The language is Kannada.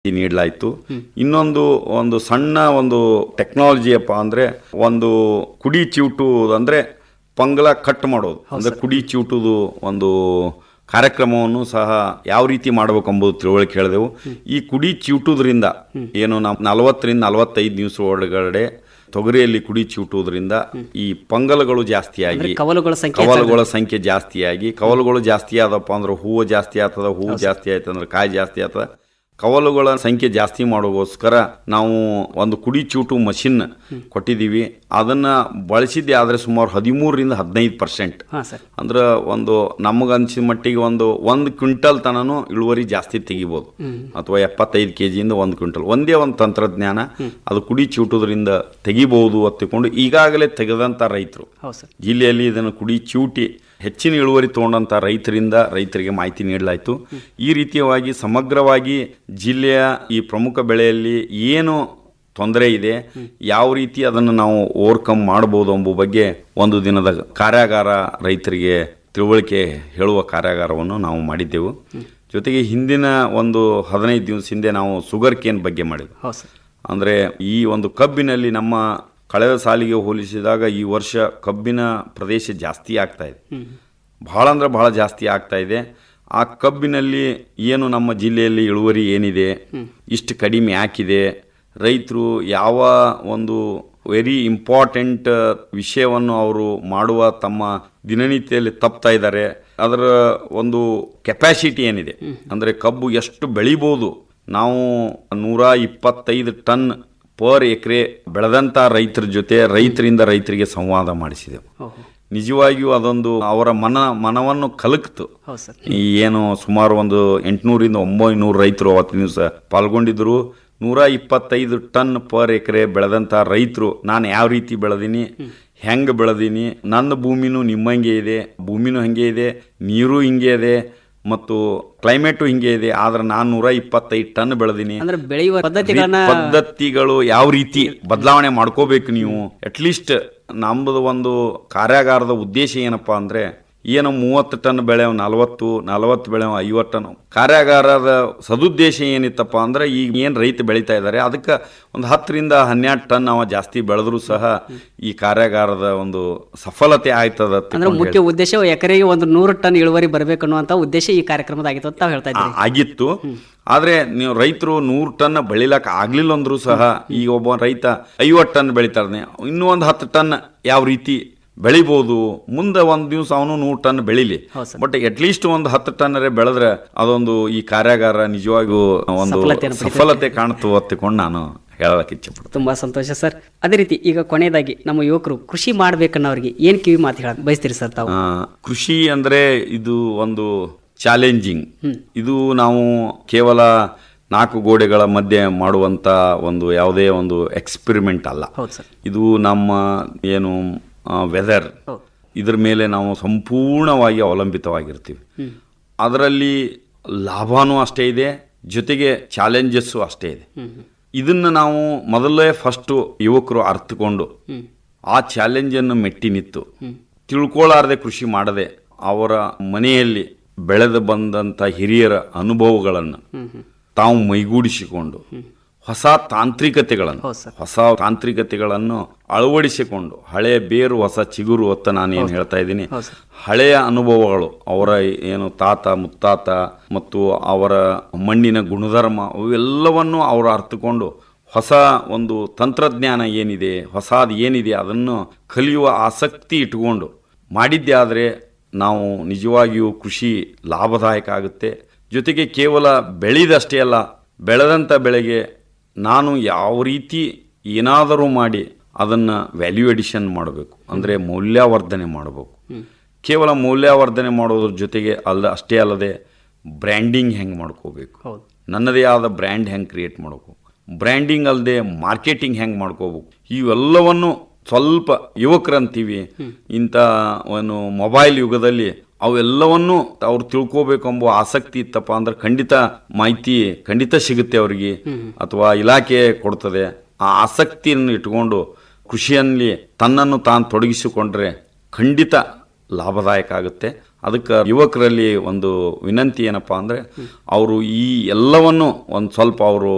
ನೀಡಲಾಯಿತು ಇನ್ನೊಂದು ಒಂದು ಸಣ್ಣ ಒಂದು ಟೆಕ್ನಾಲಜಿಯಪ್ಪ ಅಂದ್ರೆ ಒಂದು ಕುಡಿ ಚಿವುಟು ಅಂದ್ರೆ ಪಂಗಲ ಕಟ್ ಮಾಡೋದು ಅಂದ್ರೆ ಕುಡಿ ಚಿವುಟುದು ಒಂದು ಕಾರ್ಯಕ್ರಮವನ್ನು ಸಹ ಯಾವ ರೀತಿ ಮಾಡಬೇಕು ಎಂಬುದು ತಿಳುವಳಿಕೆ ಹೇಳಿದೆವು ಈ ಕುಡಿ ಚಿವುಟುದ್ರಿಂದ ಏನು ನಾವು ನಲವತ್ತರಿಂದ ನಲವತ್ತೈದು ದಿವಸ ಒಳಗಡೆ ತೊಗರಿಯಲ್ಲಿ ಕುಡಿ ಚಿವುಟುವುದರಿಂದ ಈ ಪಂಗಲಗಳು ಜಾಸ್ತಿಯಾಗಿ ಕವಲುಗಳ ಸಂಖ್ಯೆ ಕವಲುಗಳ ಸಂಖ್ಯೆ ಜಾಸ್ತಿಯಾಗಿ ಕವಲುಗಳು ಜಾಸ್ತಿ ಆದಪ್ಪ ಅಂದ್ರೆ ಹೂವು ಜಾಸ್ತಿ ಆಗ್ತದ ಹೂವು ಜಾಸ್ತಿ ಆಯ್ತು ಅಂದ್ರೆ ಕಾಯಿ ಜಾಸ್ತಿ ಆಗ್ತದ ಕವಲುಗಳ ಸಂಖ್ಯೆ ಜಾಸ್ತಿ ಮಾಡೋಗೋಸ್ಕರ ನಾವು ಒಂದು ಕುಡಿ ಚೂಟು ಮಷಿನ್ ಕೊಟ್ಟಿದ್ದೀವಿ ಅದನ್ನ ಬಳಸಿದ್ದೆ ಆದ್ರೆ ಸುಮಾರು ಹದಿಮೂರರಿಂದ ಹದಿನೈದು ಪರ್ಸೆಂಟ್ ಹಾ ಸರ್ ಅಂದ್ರೆ ಒಂದು ನಮಗನ್ಸಿದ ಮಟ್ಟಿಗೆ ಒಂದು ಒಂದು ಕ್ವಿಂಟಲ್ ತನನು ಇಳುವರಿ ಜಾಸ್ತಿ ತೆಗಿಬೋದು ಅಥವಾ ಎಪ್ಪತ್ತೈದು ಕೆ ಜಿಯಿಂದ ಒಂದು ಕ್ವಿಂಟಲ್ ಒಂದೇ ಒಂದು ತಂತ್ರಜ್ಞಾನ ಅದು ಕುಡಿ ಚೂಟುದ್ರಿಂದ ತೆಗಿಬಹುದು ಅತ್ತಿಕೊಂಡು ಈಗಾಗಲೇ ತೆಗೆದಂತ ರೈತರು ಹೌದು ಸರ್ ಜಿಲ್ಲೆಯಲ್ಲಿ ಇದನ್ನು ಕುಡಿ ಚೂಟಿ ಹೆಚ್ಚಿನ ಇಳುವರಿ ತಗೊಂಡಂತ ರೈತರಿಂದ ರೈತರಿಗೆ ಮಾಹಿತಿ ನೀಡಲಾಯಿತು ಈ ರೀತಿಯಾಗಿ ಸಮಗ್ರವಾಗಿ ಜಿಲ್ಲೆಯ ಈ ಪ್ರಮುಖ ಬೆಳೆಯಲ್ಲಿ ಏನು ತೊಂದರೆ ಇದೆ ಯಾವ ರೀತಿ ಅದನ್ನು ನಾವು ಓವರ್ಕಮ್ ಮಾಡಬಹುದು ಎಂಬ ಬಗ್ಗೆ ಒಂದು ದಿನದ ಕಾರ್ಯಾಗಾರ ರೈತರಿಗೆ ತಿಳುವಳಿಕೆ ಹೇಳುವ ಕಾರ್ಯಾಗಾರವನ್ನು ನಾವು ಮಾಡಿದ್ದೆವು ಜೊತೆಗೆ ಹಿಂದಿನ ಒಂದು ಹದಿನೈದು ದಿವಸ ಹಿಂದೆ ನಾವು ಶುಗರ್ ಕೇನ್ ಬಗ್ಗೆ ಮಾಡಿದ್ವಿ ಹೌದು ಸರ್ ಅಂದರೆ ಈ ಒಂದು ಕಬ್ಬಿನಲ್ಲಿ ನಮ್ಮ ಕಳೆದ ಸಾಲಿಗೆ ಹೋಲಿಸಿದಾಗ ಈ ವರ್ಷ ಕಬ್ಬಿನ ಪ್ರದೇಶ ಜಾಸ್ತಿ ಆಗ್ತಾ ಇದೆ ಬಹಳ ಅಂದ್ರೆ ಬಹಳ ಜಾಸ್ತಿ ಆಗ್ತಾ ಇದೆ ಆ ಕಬ್ಬಿನಲ್ಲಿ ಏನು ನಮ್ಮ ಜಿಲ್ಲೆಯಲ್ಲಿ ಇಳುವರಿ ಏನಿದೆ ಇಷ್ಟು ಕಡಿಮೆ ಯಾಕಿದೆ ರೈತರು ಯಾವ ಒಂದು ವೆರಿ ಇಂಪಾರ್ಟೆಂಟ್ ವಿಷಯವನ್ನು ಅವರು ಮಾಡುವ ತಮ್ಮ ದಿನನಿತ್ಯದಲ್ಲಿ ತಪ್ತಾ ಇದ್ದಾರೆ ಅದರ ಒಂದು ಕೆಪಾಸಿಟಿ ಏನಿದೆ ಅಂದರೆ ಕಬ್ಬು ಎಷ್ಟು ಬೆಳಿಬೋದು ನಾವು ನೂರ ಇಪ್ಪತ್ತೈದು ಟನ್ ಪರ್ ಎಕರೆ ಬೆಳೆದಂಥ ರೈತರ ಜೊತೆ ರೈತರಿಂದ ರೈತರಿಗೆ ಸಂವಾದ ಮಾಡಿಸಿದೆವು ಓಹೋ ನಿಜವಾಗಿಯೂ ಅದೊಂದು ಅವರ ಮನ ಮನವನ್ನು ಕಲಕ್ತು ಹೌದು ಸರ್ ಈ ಏನು ಸುಮಾರು ಒಂದು ಎಂಟುನೂರಿಂದ ಒಂಬೈನೂರು ರೈತರು ಅವತ್ತಿನ ದಿವಸ ಪಾಲ್ಗೊಂಡಿದ್ರು ನೂರ ಇಪ್ಪತ್ತೈದು ಟನ್ ಪರ್ ಎಕರೆ ಬೆಳೆದಂಥ ರೈತರು ನಾನು ಯಾವ ರೀತಿ ಬೆಳೆದೀನಿ ಹೆಂಗೆ ಬೆಳೆದೀನಿ ನನ್ನ ಭೂಮಿನೂ ನಿಮ್ಮಂಗೆ ಇದೆ ಭೂಮಿನೂ ಹಂಗೆ ಇದೆ ನೀರು ಹಿಂಗೆ ಇದೆ ಮತ್ತು ಕ್ಲೈಮೇಟು ಹಿಂಗೆ ಇದೆ ಆದ್ರೆ ನಾನು ನೂರ ಇಪ್ಪತ್ತೈದು ಟನ್ ಬೆಳೆದೀನಿ ಅಂದ್ರೆ ಬೆಳೆಯುವ ಪದ್ಧತಿಗಳನ್ನ ಪದ್ಧತಿಗಳು ಯಾವ ರೀತಿ ಬದಲಾವಣೆ ಮಾಡ್ಕೋಬೇಕು ನೀವು ಅಟ್ಲೀಸ್ಟ್ ನಮ್ಮದು ಒಂದು ಕಾರ್ಯಾಗಾರದ ಉದ್ದೇಶ ಏನಪ್ಪಾ ಅಂದ್ರೆ ಏನು ಮೂವತ್ತು ಟನ್ ಬೆಳೆ ನಲವತ್ತು ನಲವತ್ತು ಬೆಳೆ ಐವತ್ತು ಟನ್ ಕಾರ್ಯಾಗಾರದ ಸದುದ್ದೇಶ ಏನಿತ್ತಪ್ಪ ಅಂದ್ರೆ ಈಗ ಏನು ರೈತ ಬೆಳೀತಾ ಇದ್ದಾರೆ ಅದಕ್ಕೆ ಒಂದು ಹತ್ತರಿಂದ ಹನ್ನೆರಡು ಟನ್ ಅವ ಜಾಸ್ತಿ ಬೆಳೆದ್ರು ಸಹ ಈ ಕಾರ್ಯಾಗಾರದ ಒಂದು ಸಫಲತೆ ಆಯ್ತದ ಅಂತ ಅಂದ್ರೆ ಮುಖ್ಯ ಉದ್ದೇಶ ಎಕರೆಗೆ ಒಂದು ನೂರು ಟನ್ ಇಳುವರಿ ಬರಬೇಕು ಅನ್ನುವಂತ ಉದ್ದೇಶ ಈ ಕಾರ್ಯಕ್ರಮದ ಆಗಿತ್ತು ಅಂತ ತಾವು ಹೇಳ್ತಾ ಇದ್ದೀರಿ ಆ- ಆಗಿತ್ತು ಆದ್ರೆ ನೀವು ರೈತರು ನೂರು ಟನ್ ಬೆಳಿಲಕ್ ಆಗ್ಲಿಲ್ಲ ಅಂದ್ರೂ ಸಹ ಈಗ ಒಬ್ಬ ರೈತ ಐವತ್ತು ಟನ್ ಬೆಳಿತಾನೆ ಇನ್ನೂ ಒಂದು ಹತ್ತು ಟನ್ ಯಾವ ರೀತಿ ಬೆಳಿಬಹುದು ಮುಂದೆ ಒಂದ್ ದಿವಸ ಅವನು ನೂರು ಟನ್ ಬೆಳಿಲಿ ಹೌದು ಸರ್. ಬಟ್ ಅಟ್ಲೀಸ್ಟ್ ಒಂದು ಹತ್ತು ಟನ್ ಬೆಳೆದ್ರೆ ಅದೊಂದು ಈ ಕಾರ್ಯಾಗಾರ ನಿಜವಾಗಿಯೂ ಒಂದು ಸಫಲತೆಯನ್ನು ಪಡಿತೈತೆ. ಸಫಲತೆ ಕಾಣ್ತು ಅತ್ತಿಕೊಂಡು ನಾನು ಹೇಳಕ್ ಇಚ್ಛೆ ಪಡ್ತೀನಿ ತುಂಬಾ ಸಂತೋಷ ಸರ್ ಅದೇ ರೀತಿ ಈಗ ಕೊನೆಯದಾಗಿ ನಮ್ಮ ಯುವಕರು ಕೃಷಿ ಮಾಡ್ಬೇಕನ್ನೋರಿಗೆ ಏನ್ ಕಿವಿ ಮಾತು ಹೇಳ ಬಯಸ್ತೀರಿ ಸರ್ ತಾವು ಆ, ಕೃಷಿ ಅಂದ್ರೆ ಇದು ಒಂದು ಚಾಲೆಂಜಿಂಗ್ ಇದು ನಾವು ಕೇವಲ ನಾಲ್ಕು ಗೋಡೆಗಳ ಮಧ್ಯೆ ಮಾಡುವಂತ ಒಂದು ಯಾವುದೇ ಒಂದು ಎಕ್ಸ್ಪೆರಿಮೆಂಟ್ ಅಲ್ಲ ಹೌದು ಸರ್ ಇದು ನಮ್ಮ ಏನು ವೆದರ್ ಹೌದು ಇದ್ರ ಮೇಲೆ ನಾವು ಸಂಪೂರ್ಣವಾಗಿ ಅವಲಂಬಿತವಾಗಿರ್ತೀವಿ ಅದರಲ್ಲಿ ಲಾಭನೂ ಅಷ್ಟೇ ಇದೆ ಜೊತೆಗೆ ಚಾಲೆಂಜಸ್ಸು ಅಷ್ಟೇ ಇದೆ ಇದನ್ನ ನಾವು ಮೊದಲೇ ಫಸ್ಟು ಯುವಕರು ಅರ್ಥಕೊಂಡು ಆ ಚಾಲೆಂಜನ್ನು ಮೆಟ್ಟಿ ನಿಂತು ತಿಳ್ಕೊಳ್ಳಾರ್ದೆ ಕೃಷಿ ಮಾಡದೆ ಅವರ ಮನೆಯಲ್ಲಿ ಬೆಳೆದು ಬಂದಂಥ ಹಿರಿಯರ ಅನುಭವಗಳನ್ನು ತಾವು ಮೈಗೂಡಿಸಿಕೊಂಡು ಹೊಸ ತಾಂತ್ರಿಕತೆಗಳನ್ನು ಹೌದು ಸರ್. ಹೊಸ ತಾಂತ್ರಿಕತೆಗಳನ್ನು ಅಳವಡಿಸಿಕೊಂಡು ಹಳೆಯ ಬೇರು ಹೊಸ ಚಿಗುರು ಅಂತ ನಾನು ಏನು ಹೇಳ್ತಾ ಇದ್ದೀನಿ ಹೌದು ಸರ್. ಹಳೆಯ ಅನುಭವಗಳು ಅವರ ಏನು ತಾತ ಮುತ್ತಾತ ಮತ್ತು ಅವರ ಮಣ್ಣಿನ ಗುಣಧರ್ಮ ಅವೆಲ್ಲವನ್ನು ಅವರು ಅರ್ಥಕೊಂಡು ಹೊಸ ಒಂದು ತಂತ್ರಜ್ಞಾನ ಏನಿದೆ ಹೊಸದು ಏನಿದೆ ಅದನ್ನು ಕಲಿಯುವ ಆಸಕ್ತಿ ಇಟ್ಕೊಂಡು ಮಾಡಿದ್ದೆ ಆದರೆ ನಾವು ನಿಜವಾಗಿಯೂ ಕೃಷಿ ಲಾಭದಾಯಕ ಆಗುತ್ತೆ ಜೊತೆಗೆ ಕೇವಲ ಬೆಳೆದಷ್ಟೇ ಅಲ್ಲ ಬೆಳೆದಂಥ ಬೆಳೆಗೆ ನಾನು ಯಾವ ರೀತಿ ಏನಾದರೂ ಮಾಡಿ ಅದನ್ನು ವ್ಯಾಲ್ಯೂ ಎಡಿಷನ್ ಮಾಡಬೇಕು ಅಂದರೆ ಮೌಲ್ಯವರ್ಧನೆ ಮಾಡಬೇಕು ಕೇವಲ ಮೌಲ್ಯವರ್ಧನೆ ಮಾಡೋದ್ರ ಜೊತೆಗೆ ಅಲ್ಲ ಅಷ್ಟೇ ಅಲ್ಲದೆ ಬ್ರ್ಯಾಂಡಿಂಗ್ ಹೆಂಗೆ ಮಾಡ್ಕೋಬೇಕು ಹೌದು ನನ್ನದೇ ಆದ ಬ್ರ್ಯಾಂಡ್ ಹೆಂಗೆ ಕ್ರಿಯೇಟ್ ಮಾಡ್ಕೋಬೇಕು ಬ್ರ್ಯಾಂಡಿಂಗ್ ಅಲ್ಲದೆ ಮಾರ್ಕೆಟಿಂಗ್ ಹೆಂಗೆ ಮಾಡ್ಕೋಬೇಕು ಇವೆಲ್ಲವನ್ನು ಸ್ವಲ್ಪ ಯುವಕರಂತೀವಿ ಇಂಥ ಒಂದು ಮೊಬೈಲ್ ಯುಗದಲ್ಲಿ ಅವೆಲ್ಲವನ್ನು ಅವ್ರು ತಿಳ್ಕೋಬೇಕೆಂಬ ಆಸಕ್ತಿ ಇತ್ತಪ್ಪ ಅಂದ್ರೆ ಖಂಡಿತ ಮಾಹಿತಿ ಖಂಡಿತ ಸಿಗುತ್ತೆ ಅವರಿಗೆ ಅಥವಾ ಇಲಾಖೆ ಕೊಡ್ತದೆ ಆ ಆಸಕ್ತಿಯನ್ನು ಇಟ್ಕೊಂಡು ಕೃಷಿಯಲ್ಲಿ ತನ್ನನ್ನು ತಾನು ತೊಡಗಿಸಿಕೊಂಡ್ರೆ ಖಂಡಿತ ಲಾಭದಾಯಕ ಆಗುತ್ತೆ ಅದಕ್ಕೆ ಯುವಕರಲ್ಲಿ ಒಂದು ವಿನಂತಿ ಏನಪ್ಪಾ ಅಂದ್ರೆ ಅವರು ಈ ಎಲ್ಲವನ್ನು ಒಂದು ಸ್ವಲ್ಪ ಅವರು